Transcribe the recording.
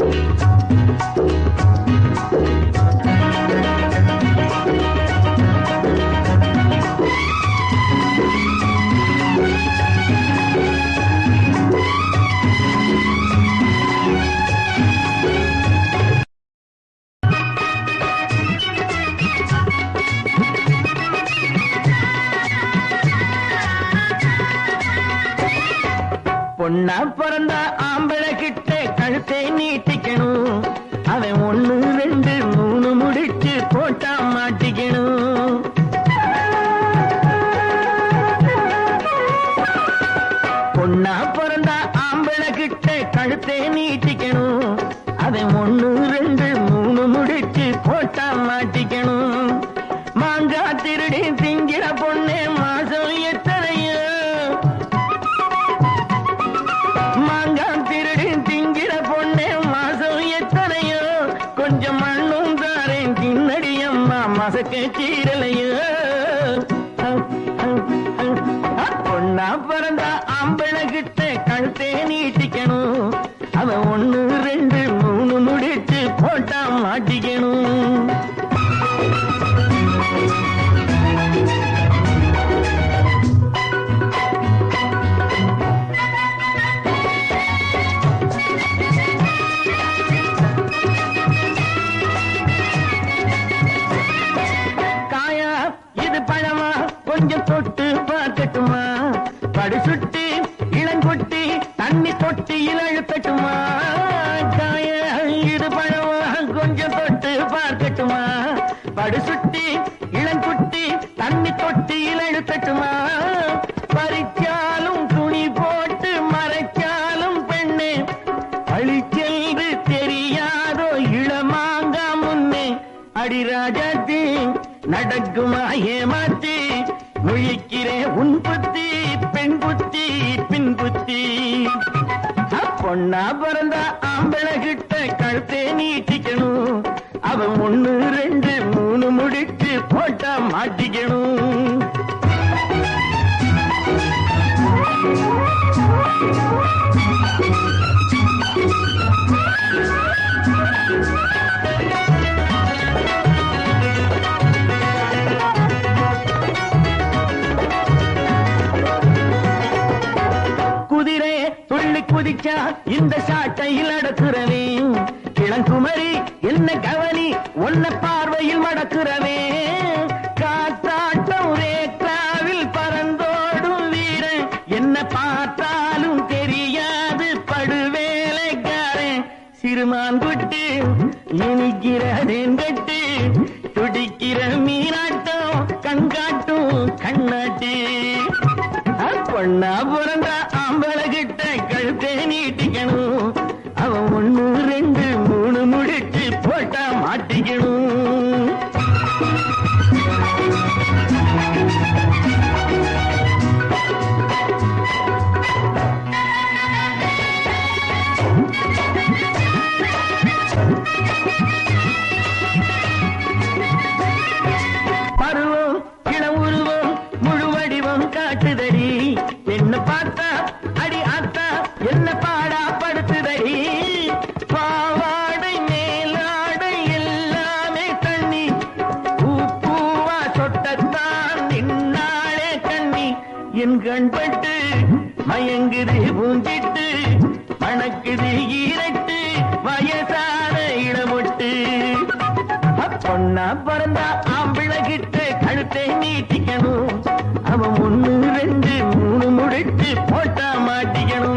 பொண்ணா பிறந்தா ஆம்பளை கிட்ட கழுத்தை நீட்டிக்கணும் அவன் ஒண்ணு ரெண்டு மூணு முடிச்சு போட்டா மாட்டிக்கணும் பொண்ணா பிறந்தா ஆம்பளை கிட்ட கழுத்தை நீட்டிக்கணும் அவன் ஒண்ணு ரெண்டு மூணு முடிச்சு போட்டா மாட்டிக்கணும் மாங்கா திருடி திங்கிற பொண்ணே மாசம் எத்தனையோ மாங்காய் திருடி திங்கிற பொண்ணே மாசம் எத்தனையோ கொஞ்சம் மண்ணும் தாரேன் தின்னடி அம்மா மசக்க சீரலையோ பொண்ணா பிறந்தா ஆம்பளை கிட்ட கழுத்தே நீட்டிக்கணும் அவன் ஒண்ணு ரெண்டு மூணு முடிச்சு போட்டா மாட்டிக்கணும் காயா இது பழமா கொஞ்சம் தொட்டு பார்க்கட்டுமா படு சுட்டி இளங்கொட்டி தண்ணி தொட்டியில் அழுத்தட்டுமா காயா இது பழமா கொஞ்சம் தொட்டு பார்க்கட்டுமா படு சுட்டி இளங்குட்டி தண்ணி தொட்டியில் அழுத்தட்டுமா பறிச்சாலும் துணி போட்டு மறைச்சாலும் பெண்ணே அழிச்சென்று தெரியாதோ இளமாங்கா முன்னே அடிராஜாத்தி நடக்குமா ஏமாத்தி முழிக்கிறே உன் புத்தி பெண் புத்தி பின் புத்தி பொண்ணா பிறந்தா ஆம்பளை கிட்ட கழுத்தே நீட்டிக்கணும் அவன் ஒண்ணு ரெண்டு மூணு முடிச்சு போட்டா மாட்டிக்கணும் குதிரை துள்ளி குதிச்சா இந்த சாட்டையில் அடக்குறவே இளங்குமரி என்ன கவனி உன்ன பார்வையில் மடக்குறவே காத்தாட்டம் ரேக்ராவில் பறந்தோடும் வீரன் என்ன பார்த்தாலும் தெரியாது படுவேலைக்காரன் சிறுமான் குட்டு இனிக்கிறதேன் கட்டு துடிக்கிற மீனாட்டம் கண்காட்டும் கண்ணாட்டு பொண்ணா பிறந்தா ஆம்பளை கிட்ட கழுத்தை நீட்டிக்கணும் அவன் ஒண்ணு ரெண்டு மூணு முடிச்சு போட்டா மாட்டிக்கணும் பருவம் இளம் உருவம் முழு வடிவம் காட்டுதடி என்ன பார்த்தா அடி ஆத்தா என்ன பாடா படுத்துதடி பாவாடை மேலாடை எல்லாமே தண்ணி பூ பூவா சொட்டத்தான் நின்னாளே கண்ணி என் கண்பட்டு மயங்குது பூஞ்சிட்டு மணக்குது ஈரட்டு வயசான இளமொட்டு பொண்ணா பிறந்தா ஆம்பிளை கிட்ட கழுத்தை நீட்டிக்கணும் அவன் ஒண்ணு ரெண்டு மூணு முடிச்சு போட்டா மாட்டிக்கணும்